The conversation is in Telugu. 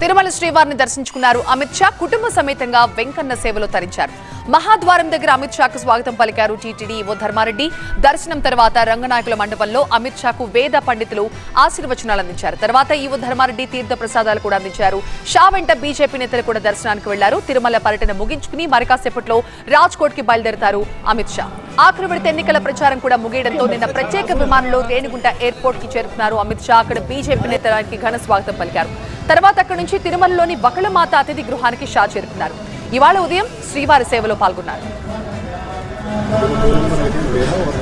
తిరుమల శ్రీవారిని దర్శించుకున్నారు అమిత్ షా కుటుంబ సమేతంగా వెంకన్న సేవలో తరించారు మహాద్వారం దగ్గర అమిత్ షాకు స్వాగతం పలికారు టీటీడీ ఓ ధర్మారెడ్డి దర్శనం తర్వాత రంగనాయకుల మండపంలో అమిత్ షాకు వేద పండితులు ఆశీర్వచనాలు అందించారు తర్వాత ఈవో ధర్మారెడ్డి తీర్థ ప్రసాదాలు కూడా అందించారు షా వెంట బీజేపీ నేతలు కూడా దర్శనానికి వెళ్లారు తిరుమల పర్యటన ముగించుకుని మరి కాసేపట్లో రాజ్కోట్ కి బయలుదేరతారు అమిత్ షా ఆఖరి విడత ఎన్నికల ప్రచారం కూడా ముగియడంతో నిన్న ప్రత్యేక విమానంలో రేణిగుంట ఎయిర్పోర్ట్ కి చేరుకున్నారు అమిత్ షా అక్కడ బీజేపీ నేతలకి ఘన స్వాగతం పలికారు తర్వాత అక్కడి నుంచి తిరుమలలోని బకలమాత అతిథి గృహానికి షా చేరుకున్నారు ఇవాళ ఉదయం శ్రీవారి సేవలో పాల్గొన్నారు